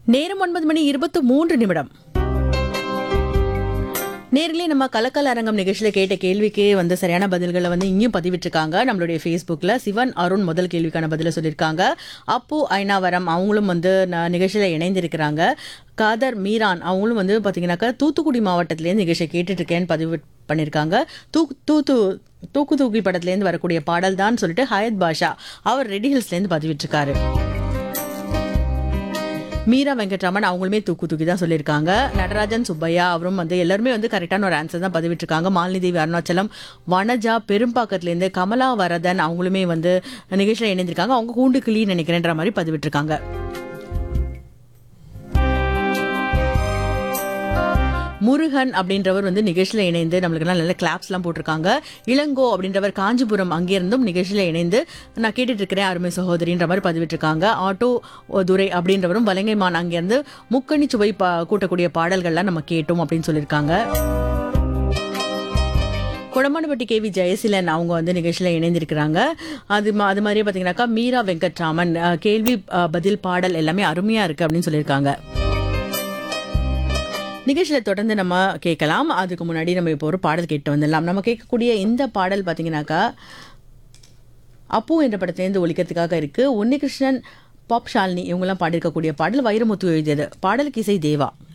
நேரம் ஒன்பது மணி இருபத்து மூன்று நிமிடம் நேரிலே நம்ம கலக்கல் அரங்கம் நிகழ்ச்சியில் கேட்ட கேள்விக்கு வந்து சரியான பதில்களை வந்து இங்கேயும் பதிவிட்டிருக்காங்க நம்மளுடைய ஃபேஸ்புக்கில் சிவன் அருண் முதல் கேள்விக்கான பதிலை சொல்லியிருக்காங்க அப்பு ஐனாவரம் அவங்களும் வந்து ந- நிகழ்ச்சியில் இணைந்திருக்கிறாங்க காதர் மீரான் அவங்களும் வந்து பார்த்தீங்கன்னாக்கா தூத்துக்குடி மாவட்டத்திலேருந்து நிகழ்ச்சியை கேட்டுட்டு இருக்கேன்னு பதிவு பண்ணியிருக்காங்க தூ தூத்து தூக்கு தூக்கி படத்துலேருந்து வரக்கூடிய பாடல் தான் சொல்லிட்டு ஹயத் பாஷா அவர் ரெடி ஹில்ஸ்லேருந்து பதிவிட்டிருக்காரு மீரா வெங்கட்ராமன் அவங்களுமே தூக்கு தூக்கி தான் சொல்லியிருக்காங்க நடராஜன் சுப்பையா அவரும் வந்து எல்லாருமே வந்து கரெக்டான ஒரு ஆன்சர் தான் பதிவிட்டிருக்காங்க மாலினி தேவி அருணாச்சலம் வனஜா பெரும்பாக்கத்துலேருந்து கமலா வரதன் அவங்களுமே வந்து நிகழ்ச்சியில் இணைந்திருக்காங்க அவங்க கூண்டு கிளி நினைக்கிறேன்ற மாதிரி பதிவிட்டிருக்காங்க முருகன் அப்படின்றவர் வந்து நிகழ்ச்சியில் இணைந்து நம்மளுக்கெல்லாம் நல்ல கிளாப்ஸ்லாம் போட்டிருக்காங்க இளங்கோ அப்படின்றவர் காஞ்சிபுரம் அங்கேருந்தும் நிகழ்ச்சியில் இணைந்து நான் கேட்டுட்டு இருக்கிறேன் அருமை சகோதரின்ற மாதிரி பதிவிட்டிருக்காங்க ஆட்டோ துரை அப்படின்றவரும் வலங்கைமான் அங்கேருந்து முக்கணி சுவை பா கூட்டக்கூடிய பாடல்கள்லாம் நம்ம கேட்டோம் அப்படின்னு சொல்லியிருக்காங்க குடமானப்பட்டி கேவி ஜெயசீலன் அவங்க வந்து நிகழ்ச்சியில் இணைந்திருக்கிறாங்க அது மா- அது மாதிரியே பார்த்தீங்கன்னாக்கா மீரா வெங்கட்ராமன் அஹ், கேள்வி அஹ், பதில் பாடல் எல்லாமே அருமையா இருக்கு அப்படின்னு சொல்லியிருக்காங்க நிகழ்ச்சியில் தொடர்ந்து நம்ம கேட்கலாம் அதுக்கு முன்னாடி நம்ம இப்போ ஒரு பாடல் கேட்டு வந்துடலாம் நம்ம கேட்கக்கூடிய இந்த பாடல் பார்த்தீங்கன்னாக்கா அப்பு என்ற படத்திலேருந்து ஒழிக்கிறதுக்காக இருக்கு உன்னிகிருஷ்ணன் பாப் ஷாலினி இவங்கெல்லாம் பாடியிருக்கக்கூடிய பாடல் வைரமுத்து எழுதியது பாடலுக்கு இசை தேவா